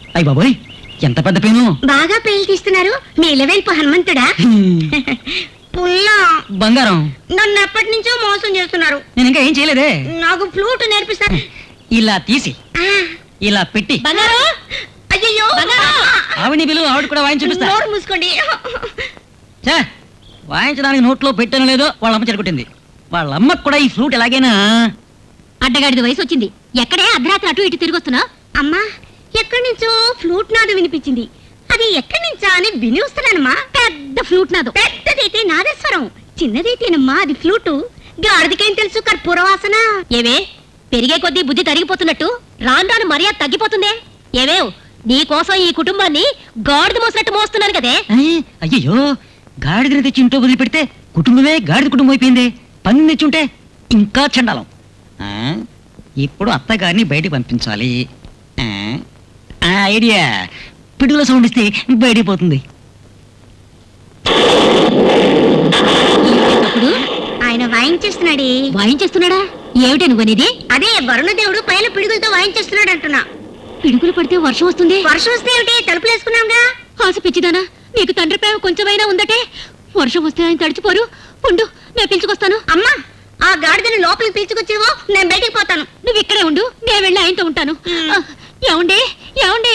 అయ్య బాబోయ్ ఎంత పెద్ద పేను బాగా పేలు తీస్తున్నారు మీ లెవెల్పు హనుమంతుడా పుల్లా బంగారం నన్ను ఎప్పటి నుంచో మోసం చేస్తున్నారు నేను ఇంకా ఏం చేయలేదే నాకు ఫ్లూట్ నేర్పిస్తా ఇలా తీసి ఆ, ఇలా పెట్టి బంగారం అయ్యయ్యో ఆవిని బిలు ఆవిడ కూడా వాయించి చూపిస్తా నోరు మూసుకోండి ఛే, వాయించడానికి నోట్లో పెట్టాను లేదో వాళ్ళ అమ్మ చెడగొట్టింది వాళ్ళ అమ్మకు కూడా ఈ ఫ్లూట్ ఎలాగైనా అడ్డగాడిది వయసు వచ్చింది ఎక్కడే అర్ధరాత్రి అటు ఇటు తిరిగొస్తున్నా అమ్మా ఎక్కడి నుంచో ఫ్లూట్ నాదు వినిపించింది అది ఎక్కడి నుంచా అని విని వస్తున్నానమ్మా పెద్ద ఫ్లూట్ నాదు పెద్దదైతే నాదస్వరం చిన్నదైతేనమ్మా అది ఫ్లూటు గాడిదకేం తెలుసు కర్పూర వాసన ఏవే పెరిగే కొద్దీ బుద్ధి తరిగిపోతున్నట్టు రాను రాను మర్యాద తగ్గిపోతుందే ఏవేవ్ నీ కోసం ఈ కుటుంబాన్ని గాడిద మోసినట్టు మోస్తున్నాను కదే ఏ, అయ్యయ్యో గాడిదని తెచ్చి ఇంట్లో వదిలిపెడితే కుటుంబమే గాడిద కుటుంబం అయిపోయింది పని తెచ్చుంటే ఇంకా చండాలం ఆ, ఇప్పుడు అత్తగారిని బయటికి పంపించాలి ఆ, ఆ ఐడియా పిడుగుల సౌండ్ ఇస్తే బయటికి పోతుంది అప్పుడు ఆయన వాయించేస్తున్నాడే వాయించేస్తున్నాడా ఏమిటే నువ్వనేది అదే వరుణదేవుడు పైన పిడుగులతో వాయించేస్తున్నాడు అంటున్నా పిడుగులు పడితే వర్షం వస్తుంది వర్షం వస్తే ఏమిటి తలుపులు వేసుకున్నాంగా ఆశ పిచ్చిదానా నీకు తండ్రి ప్రేమ కొంచెమైనా ఉందటే వర్షం వస్తే ఆయన తడిచిపోరు ఉండు నేను పిలుచుకొస్తాను అమ్మా ఆ గాడిదని లోపలికి పిలుచుకొచ్చేవో నేను బయటికి పోతాను నువ్వు ఇక్కడే ఉండు నేను వెళ్ళి ఆయనతో ఉంటాను మ్. ఆ, ఏమండి ఏమండి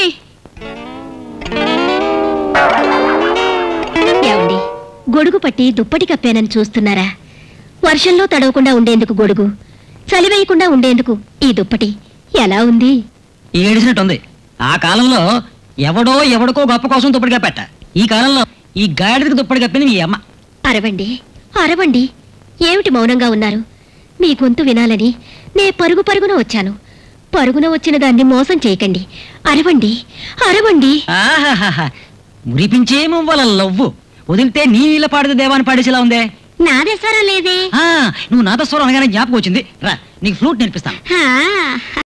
ఏమండి గొడుగు పట్టి దుప్పటి కప్పానని చూస్తున్నారా వర్షంలో తడవకుండా ఉండేందుకు గొడుగు చలి వేయకుండా ఉండేందుకు ఈ దుప్పటి ఎలా ఉంది ఏడిసినట్టు ఉంది ఆ కాలంలో ఎవడో ఎవడికో గొప్ప కోసం దుప్పటిగా పెట్ట ఈ కాలంలో ఈ గాడిదకి దుప్పటి కప్పింది మీ అమ్మ అరవండి అరవండి ఏమిటి మౌనంగా ఉన్నారు మీ గొంతు వినాలని నే పరుగు పరుగున వచ్చాను పరుగున వచ్చిన దాన్ని మోసం చేయకండి అరవండి అరవండి ఆహాహాహా మురిపించే మువ్వల లవ్వు వదిలితే నీ నీళ్ళ పాడితే దేవాన్ని పాడేసేలా ఉందే నాదే స్వరం లేదే ఆ, నువ్వు నాదస్వరం అనగానే జ్ఞాపకం వచ్చింది రా నీకు ఫ్లూట్ నేర్పిస్తాను హా